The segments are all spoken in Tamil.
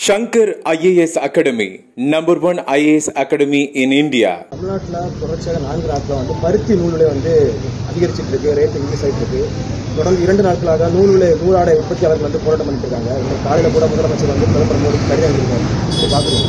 Shankar IAS Academy, number one IAS academy in India. தமிழ்நாட்டில் தொடர்ச்சியாக நான்கு நாட்களாக வந்து பருத்தி நூல் விலை வந்து அதிகரிச்சிட்டு இருக்கு ரேட் இன்க்ரீஸ் ஆகிட்டு இருக்கு தொடர்ந்து இரண்டு நாட்களாக நூல் விலை நூலாடை உற்பத்தியாளர்கள் வந்து போராட்டம் பண்ணிட்டு இருக்காங்க இந்த காலையில் கூட முதலமைச்சர் வந்து பிரதமர் மோடி கடிதம் எழுதியிருக்காங்க இது பார்க்குறோம்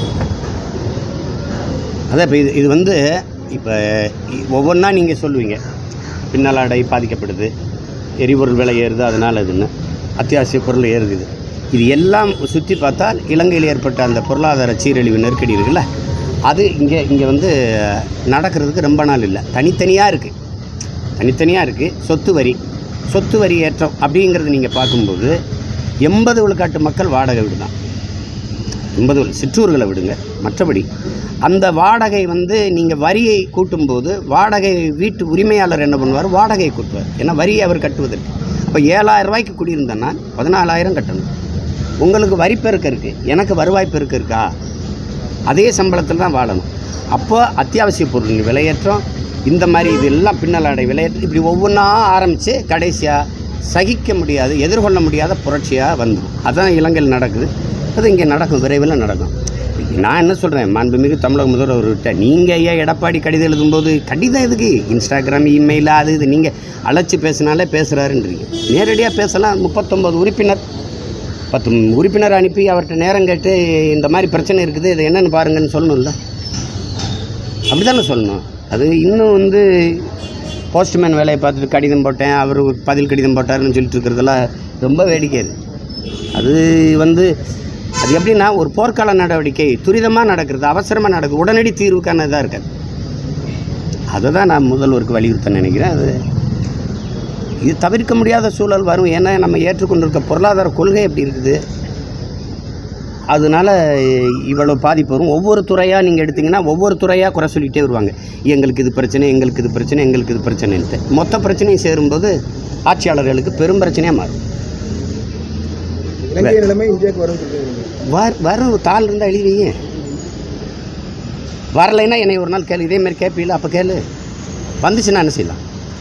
அதான் இப்போ இது இது வந்து இப்போ ஒவ்வொன்றா நீங்கள் சொல்லுவீங்க பின்னலாடை பாதிக்கப்படுது எரிபொருள் விலை ஏறுது அதனால் அதுன்னு அத்தியாவசிய பொருள் ஏறுது இது எல்லாம் சுற்றி பார்த்தால் இலங்கையில் ஏற்பட்ட அந்த பொருளாதார சீரழிவு நெருக்கடி இருக்குல்ல அது இங்கே இங்கே வந்து நடக்கிறதுக்கு ரொம்ப நாள் இல்லை தனித்தனியாக இருக்குது தனித்தனியாக இருக்குது சொத்து வரி சொத்து வரி ஏற்றம் அப்படிங்கிறது நீங்கள் பார்க்கும்போது எண்பது விழுக்காட்டு மக்கள் வாடகை வீடு தான் எண்பது சிற்றூர்களை விடுங்க மற்றபடி அந்த வாடகை வந்து நீங்கள் வரியை கூட்டும்போது வாடகை வீட்டு உரிமையாளர் என்ன பண்ணுவார் வாடகையை கூட்டுவார் ஏன்னா வரியை அவர் கட்டுவதற்கு அப்போ ஏழாயிரம் ரூபாய்க்கு குடியிருந்தேன்னா பதினாலாயிரம் கட்டணும் உங்களுக்கு வரி பெருக்க இருக்குது எனக்கு வருவாய் பெருக்க இருக்கா அதே சம்பளத்தில் தான் வாழணும் அப்போ அத்தியாவசிய பொருள் விலையேற்றம் இந்த மாதிரி இது எல்லாம் பின்னலாடை விலையேற்றம் இப்படி ஒவ்வொன்றா ஆரம்பித்து கடைசியாக சகிக்க முடியாது எதிர்கொள்ள முடியாத புரட்சியாக வந்துடும் அதுதான் இலங்கையில் நடக்குது அது இங்கே நடக்கும் விரைவில் நடக்கும் நான் என்ன சொல்கிறேன் மாண்புமிகு தமிழக முதல்வர் அவர்கிட்ட நீங்கள் ஐயா எடப்பாடி கடிதம் எழுதும்போது கடிதம் எதுக்கு இன்ஸ்டாகிராம் இமெயில் அது இது நீங்கள் அழைச்சி பேசினாலே பேசுகிறாருன்றீங்க நேரடியாக பேசலாம் முப்பத்தொம்பது உறுப்பினர் பத்து உறுப்பினர் அனுப்பி அவர்கிட்ட நேரம் கேட்டு இந்த மாதிரி பிரச்சனை இருக்குது இது என்னென்னு பாருங்கன்னு சொல்லணும்ல அப்படி தானே சொல்லணும் அது இன்னும் வந்து போஸ்ட்மேன் வேலையை பார்த்துட்டு கடிதம் போட்டேன் அவர் பதில் கடிதம் போட்டாருன்னு சொல்லிட்டு இருக்கிறதெல்லாம் ரொம்ப வேடிக்கை அது அது வந்து அது எப்படின்னா ஒரு போர்க்கால நடவடிக்கை துரிதமாக நடக்கிறது அவசரமாக நடக்குது உடனடி தீர்வுக்கான இதாக இருக்காது அதை தான் நான் முதல்வருக்கு வலியுறுத்த நினைக்கிறேன் அது இது தவிர்க்க முடியாத சூழல் வரும் ஏன்னா நம்ம ஏற்றுக்கொண்டிருக்க பொருளாதார கொள்கை எப்படி இருக்குது அதனால இவ்வளோ பாதிப்பு வரும் ஒவ்வொரு துறையாக நீங்கள் எடுத்தீங்கன்னா ஒவ்வொரு துறையாக குறை சொல்லிகிட்டே வருவாங்க எங்களுக்கு இது பிரச்சனை எங்களுக்கு இது பிரச்சனை எங்களுக்கு இது பிரச்சனைன்ட்டு மொத்த பிரச்சனையும் சேரும்போது ஆட்சியாளர்களுக்கு பெரும் பிரச்சனையாக மாறும் இலங்கை நிலைமை இந்தியாவுக்கு வரும் சொல்றீங்க வர் வரும் தாள் இருந்தால் எழுதி வைங்க வரலைன்னா என்னை ஒரு நாள் கேளு இதே மாதிரி கேட்பீல அப்போ கேளு வந்துச்சுன்னா என்ன செய்யலாம்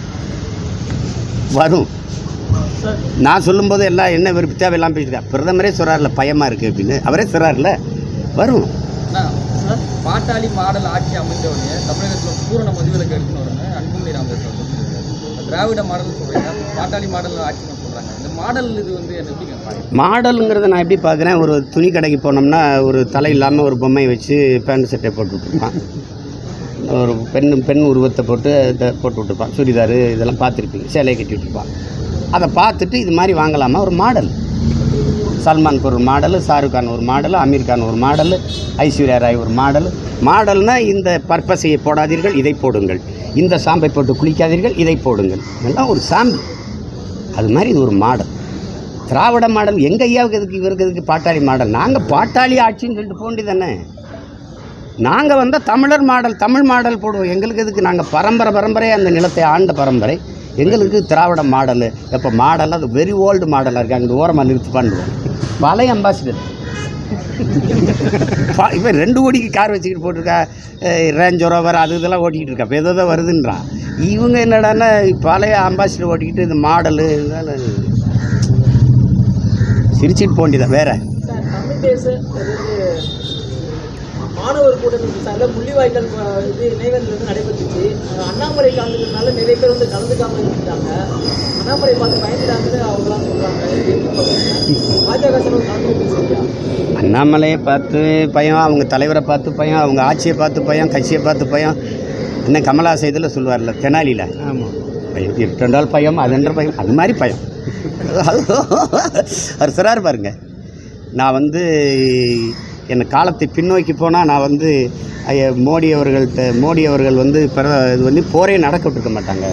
வரும் நான் சொல்லும்போது எல்லாம் என்ன விருப்பி தேவையெல்லாம் பேசியிருக்கா பிரதமரே சொல்கிறார்ல பயமாக இருக்குது அப்படின்னு அவரே சொல்கிறார்ல வரும் அண்ணா, பாட்டாளி மாடல் ஆட்சி அமைஞ்ச உடனே தமிழகத்தில் பூரண மதுவிலக்கு எடுக்கணும் உடனே அன்புமணி ராமதாஸ் அவர்கள் சொல்லியிருக்காரு. திராவிட மாடல் சொல்றீங்க பாட்டாளி மாடல் ஆட்சின்னு சொல்றாங்க இந்த மாடல் இது வந்து என்ன எப்படிங்க பாருங்க மாடலுங்கிறத நான் எப்படி பார்க்குறேன் ஒரு துணி கடைக்கு போனோம்னா ஒரு தலை இல்லாமல் ஒரு பொம்மையை வச்சு பேண்ட் சட்டை போட்டு விட்டுருப்பான் ஒரு பெண் பெண் உருவத்தை போட்டு இதை போட்டு விட்டுருப்பான் சுடிதார் இதெல்லாம் பார்த்துருப்பீங்க சேலையை கட்டி விட்டுருப்பான் அதை பார்த்துட்டு இது மாதிரி வாங்கலாமா ஒரு மாடல் சல்மான் ஒரு மாடல் ஷாருக் கான் ஒரு மாடல் அமீர் கான் ஒரு மாடல் ஐஸ்வர்யா ராய் ஒரு மாடல் மாடல்னா இந்த பர்பஸையை போடாதீர்கள் இதை போடுங்கள் இந்த சாம்பை போட்டு குளிக்காதீர்கள் இதை போடுங்கள் இதெல்லாம் ஒரு சாம்பிள் அது மாதிரி இது ஒரு மாடல் திராவிட மாடல் எங்கள் ஐயாவுக்கு எதுக்கு இவருக்கு எதுக்கு பாட்டாளி மாடல் நாங்கள் பாட்டாளி ஆட்சின்னு சொல்லிட்டு போக வேண்டியதானே நாங்கள் வந்தால் தமிழர் மாடல் தமிழ் மாடல் போடுவோம் எங்களுக்கு எதுக்கு நாங்கள் பரம்பரை பரம்பரையாக அந்த நிலத்தை ஆண்ட பரம்பரை எங்களுக்கு திராவிட மாடல் இப்போ மாடல் அது வெரி ஓல்டு மாடலாக இருக்குது அங்கே ஓரமாக நிறுத்தி பண்ணுவோம் பழைய அம்பாசிடர் இவன் ரெண்டு கோடிக்கு கார் வச்சுக்கிட்டு போட்டிருக்கா ரேஞ்ச் ரோவர் அது இதெல்லாம் ஓட்டிக்கிட்டு இருக்கா இப்போ ஏதோ தான் வருதுன்றான் இவங்க என்னடான்னா பழைய அம்பாசிடர் ஓட்டிக்கிட்டு இந்த மாடலு இதெல்லாம் சிரிச்சிட்டு போக வேண்டியதான் வேற சார் தமிழ் தேச இது மாணவர் கூட்டணி சார்பில் முள்ளிவாய்க்கால் அஹ், இது நினைவேந்தல் வந்து நடைபெற்றுச்சு அஹ், அண்ணாமலை கலந்துக்கிறதுனால நிறைய பேர் வந்து கலந்துக்காம இருந்துட்டாங்க அண்ணாமலை பார்த்து பயந்துட்டாங்கன்னு அவங்களாம் சொல்றாங்க இது எப்படி பார்க்குறீங்க? பாஜக சார்பில் கலந்து பேசுறீங்க அண்ணாமலையை பார்த்து பயம் அவங்க தலைவரை பார்த்து பயம் அவங்க ஆட்சியை பார்த்து பயம் கட்சியை பார்த்து பயம் இன்னும் கமலாசை இதில் சொல்லுவார்ல தெனாலியில் ஆமாம் பயம் இரண்டால் பயம் அதென்ற பயம் அது மாதிரி பயம் அவர் சொல்கிறார் பாருங்க நான் வந்து என் காலத்தை பின்னோக்கி போனால் நான் வந்து ஐயா, மோடி அவர்கள்ட்ட மோடி அவர்கள் வந்து பிற இது வந்து போரே நடக்க விட்டுருக்க மாட்டாங்க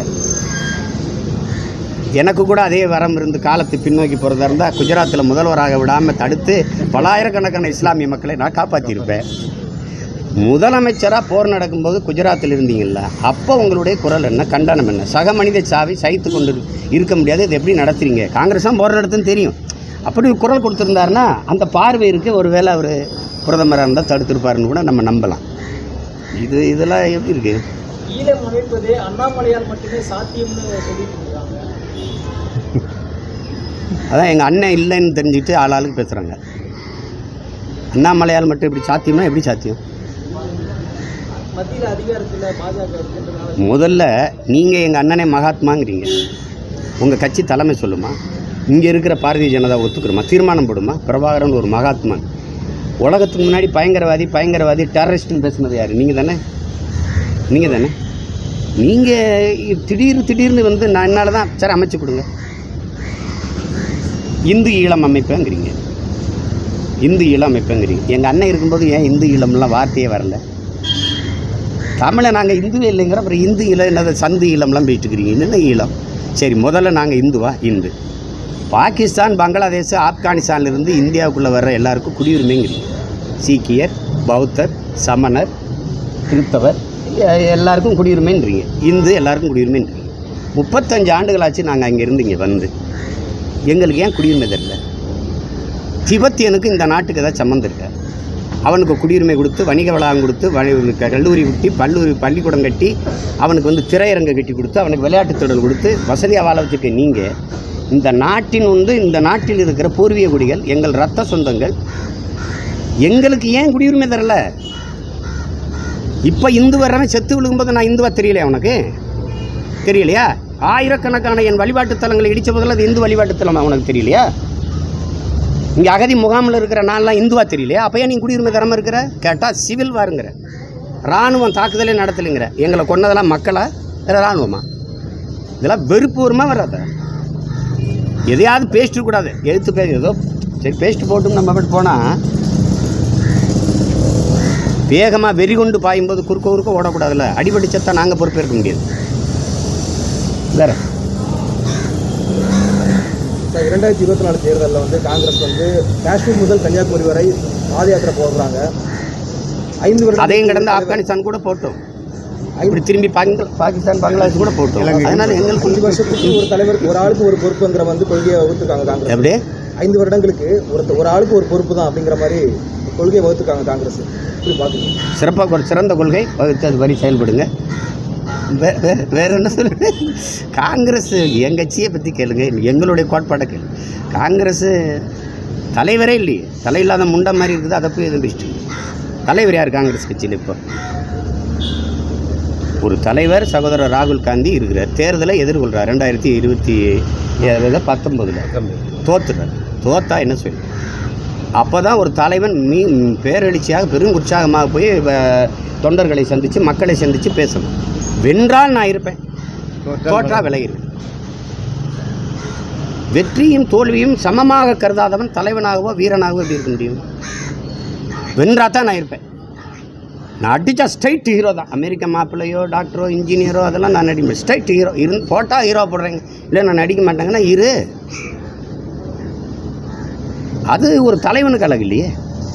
எனக்கு கூட அதே வரம் இருந்து காலத்தை பின்னோக்கி போகிறதா இருந்தால் குஜராத்தில் முதல்வராக விடாமல் தடுத்து பலாயிரக்கணக்கான இஸ்லாமிய மக்களை நான் காப்பாற்றியிருப்பேன் முதலமைச்சராக போர் நடக்கும்போது குஜராத்தில் இருந்தீங்கல்ல அப்போ உங்களுடைய குரல் என்ன கண்டனம் என்ன சக மனித சாவை சகித்து கொண்டு இரு- இருக்க முடியாது இது எப்படி நடத்துறீங்க காங்கிரஸ் தான் போர் நடத்துன்னு தெரியும் அப்படி ஒரு குரல் கொடுத்துருந்தாருன்னா அந்த பார்வை இருக்கு ஒருவேளை அவர் பிரதமராக இருந்தால் தடுத்திருப்பாருன்னு கூட நம்ம நம்பலாம் இது இதெல்லாம் எப்படி இருக்குது ஈழம் அமைப்பது அண்ணாமலையால் மட்டுமே சாத்தியம்னு சொல்லிட்டு இருக்காங்க அதான் எங்கள் அண்ணன் இல்லைன்னு தெரிஞ்சுட்டு ஆளாளுக்கு பேசுகிறாங்க அண்ணாமலையால் மட்டும் எப்படி சாத்தியம்னா எப்படி சாத்தியம் மத்தியில் அதிகாரத்தில் பாஜக இருக்கின்றனால முதல்ல நீங்கள் எங்கள் அண்ணனே மகாத்மாங்கிறீங்க உங்கள் கட்சி தலைமை சொல்லுமா இங்கே இருக்கிற பாரதிய ஜனதா ஒத்துக்கிறோமா தீர்மானம் போடுமா பிரபாகரன் ஒரு மகாத்மான் உலகத்துக்கு முன்னாடி பயங்கரவாதி பயங்கரவாதி டெரரிஸ்ட்னு பேசுனது யார் நீங்கள் தானே நீங்கள் தானே நீங்கள் திடீர்னு திடீர்னு வந்து நான் என்னால் தான் சரி அமைச்சு கொடுங்க இந்து ஈழம் அமைப்பேங்கிறீங்க இந்து ஈழம் அமைப்பேங்கிறீங்க எங்கள் அண்ணன் இருக்கும்போது ஏன் இந்து ஈழம்லாம் வார்த்தையே வரல தமிழை நாங்கள் இந்துவே இல்லைங்கிற அப்புறம் இந்து ஈழம் என்னது சந்து ஈழம்லாம் போயிட்டு இருக்கிறீங்க என்னென்ன ஈழம் சரி முதல்ல நாங்கள் இந்துவா இந்து பாகிஸ்தான் பங்களாதேஷ் ஆப்கானிஸ்தான்லேருந்து இந்தியாவுக்குள்ளே வர்ற எல்லாருக்கும் குடியுரிமைங்கிறீங்க சீக்கியர் பௌத்தர் சமணர் கிறிஸ்தவர் எ- எல்லாருக்கும் குடியுரிமைன்றீங்க இந்து எல்லாருக்கும் குடியுரிமைன்றீங்க முப்பத்தஞ்சு ஆண்டுகளாச்சு நாங்கள் அங்கே இருந்து இங்கே வந்து எங்களுக்கு ஏன் குடியுரிமை தரல திபெத்தியனுக்கு இந்த நாட்டுக்கு ஏதாவது சம்மந்தம் இருக்கா அவனுக்கு குடியுரிமை கொடுத்து வணிக வளாகம் கொடுத்து வணி- கல்லூரி கட்டி பல்லூரி பள்ளிக்கூடம் கட்டி அவனுக்கு வந்து திரையரங்கு கட்டி கொடுத்து அவனுக்கு விளையாட்டுத் திடல் கொடுத்து வசதியாக வாழ வச்சுக்க நீங்கள் இந்த நாட்டின் வந்து இந்த நாட்டில் இருக்கிற பூர்வீக குடிகள் எங்கள் ரத்த சொந்தங்கள் எங்களுக்கு ஏன் குடியுரிமை தரல இப்போ இந்து வர்றவன் செத்து விழுகும்போது நான் இந்துவா தெரியலையா உனக்கு தெரியலையா ஆயிரக்கணக்கான என் வழிபாட்டுத் தலங்களை இடித்த போதில் அது இந்து வழிபாட்டுத் தலமா உனக்கு தெரியலையா இங்கே அகதி முகாமில் இருக்கிற நான்லாம் இந்துவா தெரியலையா அப்போ ஏன் நீ குடியுரிமை தராமல் இருக்கிற கேட்டால் சிவில் வாருங்கிற இராணுவம் தாக்குதலே நடத்தலைங்கிற எங்களை கொன்னதெல்லாம் மக்களா இல்லை இராணுவமா இதெல்லாம் வெறுப்பு வருமா வராத எதையாவது பேசிட்டு கூடாது எழுத்து பே ஏதோ சரி பேஸ்ட் போட்டும் நம்ம அப்படி போனால் வேகமாக வெறி கொண்டு பாயும்போது குறுக்க குறுக்க ஓடக்கூடாதுல்ல அடிபடி செத்தா நாங்கள் பொறுப்பேற்க முடியாது வேற சார் இரண்டாயிரத்தி இருபத்தி நாலு தேர்தலில் வந்து காங்கிரஸ் வந்து காஷ்மீர் முதல் கன்னியாகுமரி வரை பாத யாத்திரை போகிறாங்க ஐந்து வருடம் அதையும் கடந்து ஆப்கானிஸ்தான் கூட போட்டோம் இப்படி திரும்பி பாங்க பாகிஸ்தான் பங்களாதேஷ் கூட போட்டோம் அதனால எங்களுக்கு அஞ்சு வருஷத்துக்கு ஒரு தலைவருக்கு ஒரு ஆளுக்கு ஒரு பொறுப்புங்கிற வந்து கொள்கையை வகுத்துருக்காங்க காங்கிரஸ் எப்படி ஐந்து வருடங்களுக்கு ஒரு ஒரு ஆளுக்கு ஒரு பொறுப்பு தான் அப்படிங்கிற மாதிரி கொள்கையை வகுத்துருக்காங்க காங்கிரஸ் இப்படி பார்க்குறீங்க சிறப்பாக ஒரு சிறந்த கொள்கை வகுத்து அது வரி செயல்படுங்க வே- வே- வேற என்ன சொல்லுங்க காங்கிரஸ் என் கட்சியை பற்றி கேளுங்க எங்களுடைய கோட்பாடை கேளு காங்கிரஸ் தலைவரே இல்லையே தலை இல்லாத முண்டை மாதிரி இருக்குது அதை போய் எதுவும் பேசிட்டு இருக்கீங்க? தலைவர் யார் காங்கிரஸ் கட்சியில் இப்போ ஒரு தலைவர் சகோதரர் ராகுல் காந்தி இருக்கிறார் தேர்தலை எதிர்கொள்கிறார் ரெண்டாயிரத்தி இருபத்தி ஏழு பத்தொம்போதில் தோத்துறார் தோத்தா என்ன சொல்லு அப்போ தான் ஒரு தலைவன் மீ பேரெழுச்சியாக பெரும் உற்சாகமாக போய் வ- தொண்டர்களை சந்தித்து மக்களை சந்தித்து பேசணும் வென்றால் நான் இருப்பேன் தோற்றா விலகிருப்பேன் வெற்றியும் தோல்வியும் சமமாக கருதாதவன் தலைவனாகவோ வீரனாகவோ எப்படி இருக்க முடியும் வென்றா தான் நான் இருப்பேன் நான் அடித்தா ஸ்ட்ரைட் ஹீரோ தான் அமெரிக்க மாப்பிள்ளையோ டாக்டரோ இன்ஜினியரோ அதெல்லாம் நான் நடிப்பேன் ஸ்ட்ரைட் ஹீரோ இருந்து போட்டால் ஹீரோ போடுறேங்க இல்லை நான் நடிக்க மாட்டேங்கன்னா இரு அது ஒரு தலைவனுக்கு அழகு இல்லையே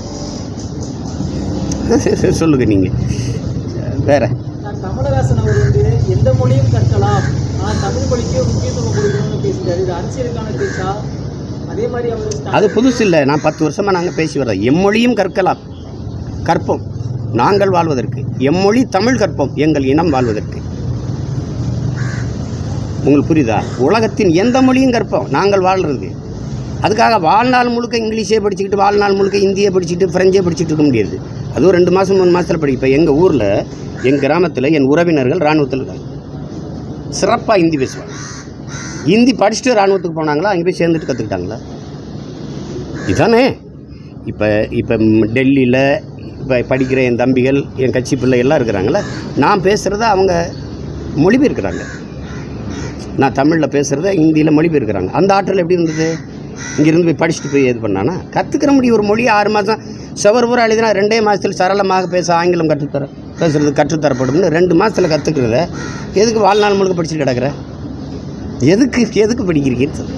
சொல்லுங்க நீங்கள் வேற நான் கமலஹாசன் அவர் வந்து எந்த மொழியும் கற்கலாம் ஆனால் தமிழ் மொழிக்கு முக்கியத்துவம் கொடுக்கணும்னு பேசிட்டாரு இது அரசியலுக்கான பேச்சா அதே மாதிரி அவர் அது புதுசு இல்லை நான் பத்து வருஷமாக நாங்கள் பேசி வர்றோம் எம்மொழியும் கற்கலாம் கற்போம் நாங்கள் வாழ்வதற்கு எம்மொழி தமிழ் கற்போம் எங்கள் இனம் வாழ்வதற்கு உங்களுக்கு புரியுதா உலகத்தின் எந்த மொழியும் கற்போம் நாங்கள் வாழ்றது அதுக்காக வாழ்நாள் முழுக்க இங்கிலீஷே படிச்சுக்கிட்டு வாழ்நாள் முழுக்க இந்தியை படிச்சுட்டு ஃப்ரெஞ்சே படிச்சுட்டு இருக்க முடியாது அதுவும் ரெண்டு மாதம் மூணு மாதத்தில் படி இப்போ எங்கள் ஊரில் என் கிராமத்தில் என் உறவினர்கள் இராணுவத்தில் இருக்காங்க சிறப்பாக ஹிந்தி பேசுவாங்க ஹிந்தி படிச்சுட்டு இராணுவத்துக்கு போனாங்களா அங்கே போய் சேர்ந்துட்டு கற்றுக்கிட்டாங்களா இதானே இப்போ இப்போ டெல்லியில் இப்போ படிக்கிற என் தம்பிகள் என் கட்சி பிள்ளை எல்லாம் இருக்கிறாங்களே நான் பேசுகிறத அவங்க மொழிபெயர்க்கிறாங்க நான் தமிழில் பேசுகிறத ஹிந்தியில் மொழிபெயர்க்கிறாங்க அந்த ஆற்றல் எப்படி இருந்தது இங்கேருந்து போய் படிச்சுட்டு போய் இது பண்ணானா கற்றுக்கிற முடியும் ஒரு மொழி ஆறு மாதம் செவர் பூரா எழுதினா ரெண்டே மாதத்தில் சரளமாக பேச ஆங்கிலம் கற்றுத்தர பேசுகிறது கற்றுத்தரப்படும்னு ரெண்டு மாதத்தில் கற்றுக்கிறத எதுக்கு வாழ்நாள் முழுக்க படிச்சுட்டு கிடக்குற எதுக்கு எதுக்கு படிக்கிறீங்கன்னு சொல்லு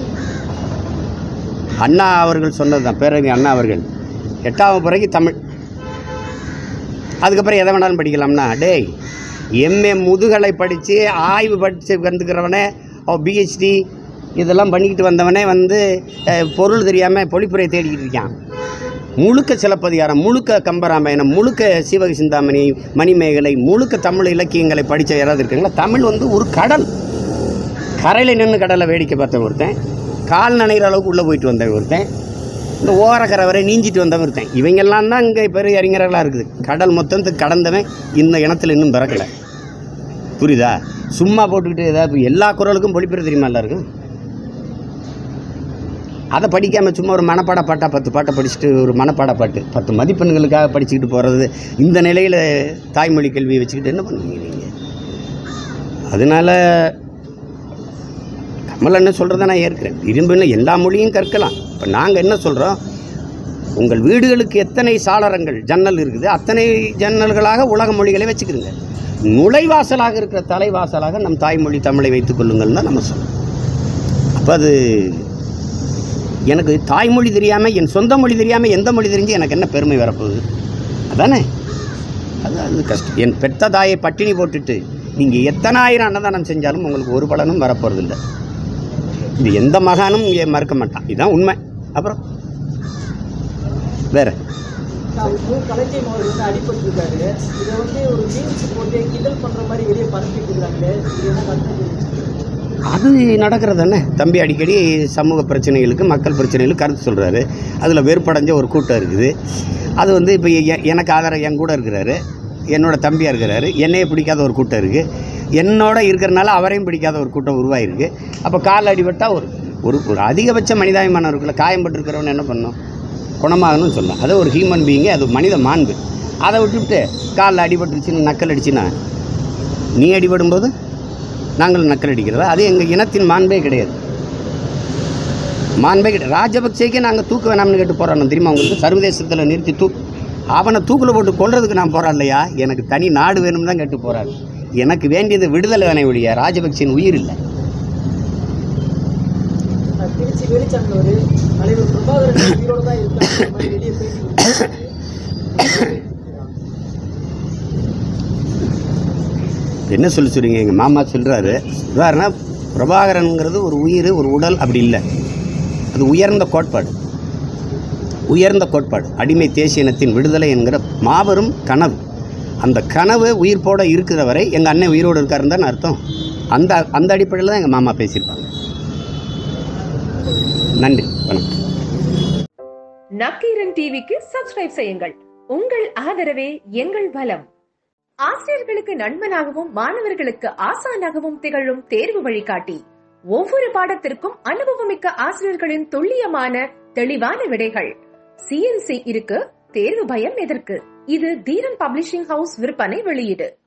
அண்ணா அவர்கள் சொன்னது தான் பேரறிஞர் அண்ணா அவர்கள் எட்டாவது பிறகு தமிழ் அதுக்கப்புறம் எதை வேணாலும் படிக்கலாம்னா டேய் எம்ஏ முதுகலை படித்து ஆய்வு படித்து வந்துக்கிறவனே ஓ பிஹெச்டி இதெல்லாம் பண்ணிக்கிட்டு வந்தவனே வந்து அஹ், பொருள் தெரியாமல் பொழிப்புரை தேடிக்கிட்டு இருக்கான் முழுக்க சிலப்பதிகாரம் முழுக்க கம்பராமாயணம் முழுக்க சிவக சிந்தாமணி மணிமேகலை முழுக்க தமிழ் இலக்கியங்களை படித்த யாராவது இருக்காங்களா தமிழ் வந்து ஒரு கடல் கரையில் நின்று கடலை வேடிக்கை பார்த்தவன் ஒருத்தன் கால் நனைகிற அளவுக்கு உள்ளே போயிட்டு வந்தவன் ஒருத்தன் இந்த ஓரக்கரை வரை நீஞ்சிட்டு வந்தவன் இருக்கேன் இவங்கெல்லாம் தான் இங்கே பெரிய அறிஞர்களாக இருக்குது கடல் மொத்தத்துக்கு கடந்தவன் இந்த இனத்தில் இன்னும் பிறக்கலை புரியுதா சும்மா போட்டுக்கிட்டு ஏதாவது எல்லா குரலுக்கும் பொழிப்பிற தெரியுமா எல்லாருக்கும் அதை படிக்காமல் சும்மா ஒரு மனப்பாட பாட்டா பத்து பாட்டை படிச்சுட்டு ஒரு மனப்பாட பாட்டு பத்து மதிப்பெண்களுக்காக படிச்சுக்கிட்டு போகிறது இந்த நிலையில் தாய்மொழி கல்வியை வச்சுக்கிட்டு என்ன பண்ணுவீங்க நீங்கள் அதனால் கமல் என்ன சொல்கிறத நான் ஏற்கிறேன் விரும்பின எல்லா மொழியும் கற்கலாம் இப்போ நாங்கள் என்ன சொல்கிறோம் உங்கள் வீடுகளுக்கு எத்தனை சாளரங்கள் ஜன்னல் இருக்குது அத்தனை ஜன்னல்களாக உலக மொழிகளை வச்சுக்கிறோங்க நுழைவாசலாக இருக்கிற தலைவாசலாக நம் தாய்மொழி தமிழை வைத்துக் கொள்ளுங்கள் தான் நம்ம சொல்கிறோம் அப்போ அது எனக்கு தாய்மொழி தெரியாமல் என் சொந்த மொழி தெரியாமல் எந்த மொழி தெரிஞ்சு எனக்கு என்ன பெருமை வரப்போகுது அதானே அது அது கஷ்டம் என் பெத்த தாயை பட்டினி போட்டுட்டு நீங்கள் எத்தனாயிரம் அன்னதானம் செஞ்சாலும் உங்களுக்கு ஒரு பலனும் வரப்போகிறதில்ல இது எந்த மகானும் இங்கே மறுக்க மாட்டான் இதுதான் உண்மை அப்புறம் வேற கலைஞர் அவர் வந்து அடிபட்டிருக்காரு இதை வந்து ஒரு மீன்ஸ் போட்டு கிண்டல் பண்ற மாதிரி வெளியே பரப்பிட்டு இருக்காங்களே இது என்ன கருத்து அது நடக்கிறது தானே தம்பி அடிக்கடி சமூக பிரச்சனைகளுக்கு மக்கள் பிரச்சனைகளுக்கு கருத்து சொல்கிறாரு அதில் வெறுப்படைஞ்ச ஒரு கூட்டம் இருக்குது அது வந்து இப்போ எ- எனக்கு ஆதரவு என் கூட இருக்கிறாரு என்னோட தம்பியாக இருக்கிறாரு என்னையே பிடிக்காத ஒரு கூட்டம் இருக்குது என்னோட இருக்கிறனால அவரையும் பிடிக்காத ஒரு கூட்டம் உருவாயிருக்கு அப்போ கால் அடிபட்டால் ஒரு ஒரு ஒரு அதிகபட்ச மனிதாபிமானம் இருக்குல்ல காயம்பட்டிருக்கிறவன் என்ன பண்ணணும் குணமாகணும்னு சொல்லலாம் அது ஒரு ஹியூமன் பீயிங்கு அது மனித மாண்பு அதை விட்டுவிட்டு காலில் அடிபட்டுருச்சுன்னு நக்கல் அடிச்சுன்னா நீ அடிபடும்போது நாங்கள் நக்கல் அடிக்கிறதா அது எங்கள் இனத்தின் மாண்பே கிடையாது மாண்பே கிடையாது ராஜபக்சேக்கே நாங்கள் தூக்க வேணாம்னு கேட்டு போராடணும் தெரியுமா உங்களுக்கு சர்வதேசத்தில் நிறுத்தி தூ அவனை தூக்கில் போட்டு கொல்றதுக்கு நான் போராடலையா எனக்கு தனி நாடு வேணும் தான் கேட்டு போராடு எனக்கு வேண்டியது விடுதலை வேணை ஒழிய ராஜபக்சேன் உயிர் இல்லை திருச்சி வெளிச்சந்தவர் தலைவர் பிரபாகரன் உயிரோட தான் இருக்காங்க மாதிரி வெளியே பேட்டி கொடுத்தாரு. என்ன சொல்லி சொல்றீங்க எங்கள் மாமா சொல்கிறாரு சொல்கிறாருன்னா பிரபாகரனுங்கிறது ஒரு உயிர் ஒரு உடல் அப்படி இல்லை அது உயர்ந்த கோட்பாடு உயர்ந்த கோட்பாடு அடிமை தேசிய இனத்தின் விடுதலை என்கிற மாபெரும் கனவு அந்த கனவு உயிர்ப்போட இருக்கிற வரை எங்கள் அண்ணன் உயிரோடு இருக்காருன்னு தானே அர்த்தம் அந்த அந்த அடிப்படையில் தான் எங்கள் மாமா பேசியிருப்பாங்க நன்றி வணக்கம் நக்கீரன் டிவிக்கு சப்ஸ்கிரைப் செய்யுங்கள் உங்கள் ஆதரவே எங்கள் பலம் ஆசிரியர்களுக்கு நண்பனாகவும் மாணவர்களுக்கு ஆசானாகவும் திகழும் தேர்வு வழிகாட்டி ஒவ்வொரு பாடத்திற்கும் அனுபவமிக்க ஆசிரியர்களின் துல்லியமான தெளிவான விடைகள் சிஎன்சி இருக்கு தேர்வு பயம் எதற்கு இது தீரன் பப்ளிஷிங் ஹவுஸ் விற்பனை வெளியீடு